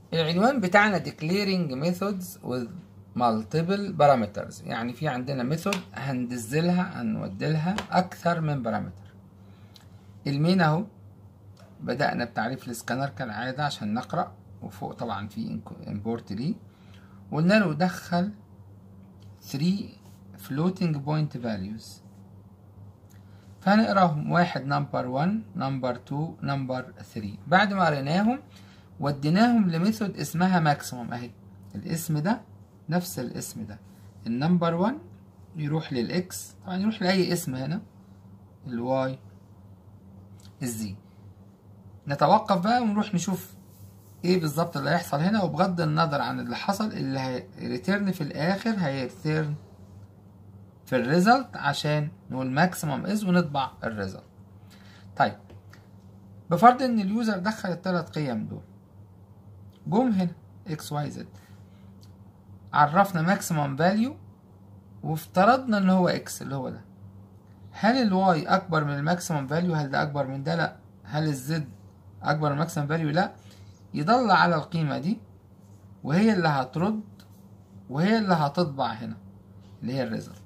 العنوان بتاعنا declaring methods with multiple parameters يعني في عندنا method هندزلها هنودلها أكثر من بارامتر المين أهو بدأنا بتعريف السكانر كالعادة عشان نقرأ وفوق طبعا في import ليه وقلنا له دخل 3 floating point values فهنقراهم واحد نمبر 1 نمبر 2 نمبر 3 بعد ما قريناهم وديناهم لميثود اسمها ماكسيموم اهي الاسم ده نفس الاسم ده النمبر 1 يروح للاكس طبعا يروح لاي اسم هنا الواي الزي نتوقف بقى ونروح نشوف ايه بالظبط اللي هيحصل هنا وبغض النظر عن اللي حصل اللي هيريتيرن في الاخر هيريتيرن في الريزلت عشان نقول ماكسيمم از ونطبع الريزلت طيب بفرض ان اليوزر دخل الثلاث قيم دول جم هنا اكس واي زد عرفنا ماكسيمم فاليو وافترضنا ان هو اكس اللي هو ده هل الواي اكبر من الماكسيمم فاليو هل ده اكبر من ده لا هل الزد اكبر من الماكسيمم فاليو لا يضل على القيمة دي وهي اللي هترد وهي اللي هتطبع هنا اللي هي الريزلت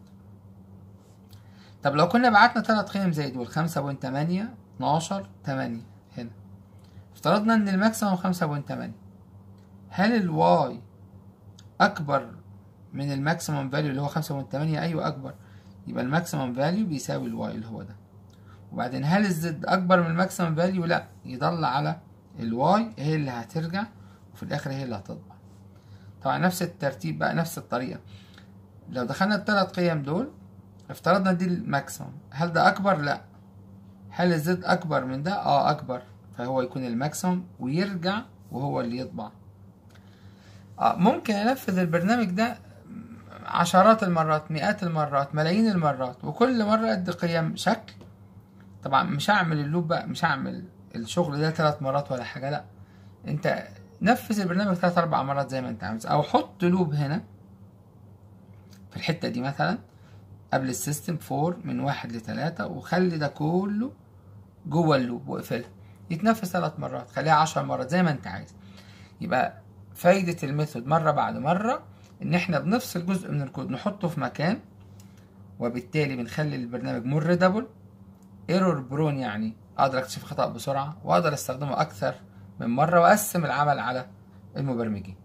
طب لو كنا بعتنا تلات قيم زي دول خمسة بوينت تمانية اتناشر تمانية هنا افترضنا ان الماكسيمم خمسة بوينت تمانية هل الواي اكبر من الماكسيمم فاليو اللي هو خمسة بوينت تمانية ايوه اكبر يبقى الماكسيمم فاليو بيساوي الواي اللي هو ده وبعدين هل الزد اكبر من الماكسيمم فاليو لا يضل على الواي هي اللي هترجع وفي الاخر هي اللي هتطبع طبعا نفس الترتيب بقى نفس الطريقة لو دخلنا الثلاث قيم دول افترضنا دي الماكسيمم هل ده اكبر لا هل الزد اكبر من ده اه اكبر فهو يكون الماكسيمم ويرجع وهو اللي يطبع آه ممكن انفذ البرنامج ده عشرات المرات مئات المرات ملايين المرات وكل مرة ادي قيم شكل طبعا مش هعمل اللوب بقى مش هعمل الشغل ده ثلاث مرات ولا حاجة لا انت نفذ البرنامج ثلاث اربع مرات زي ما انت عاوز او حط لوب هنا في الحتة دي مثلا قبل السيستم فور من واحد لتلاتة وخلي ده كله جوه اللوب واقفلها يتنفذ ثلاث مرات خليها عشر مرات زي ما انت عايز يبقى فايدة الميثود مرة بعد مرة ان احنا بنفصل جزء من الكود نحطه في مكان وبالتالي بنخلي البرنامج مور ريدابل ايرور برون يعني اقدر اكتشف خطأ بسرعة واقدر استخدمه اكثر من مرة واقسم العمل على المبرمجين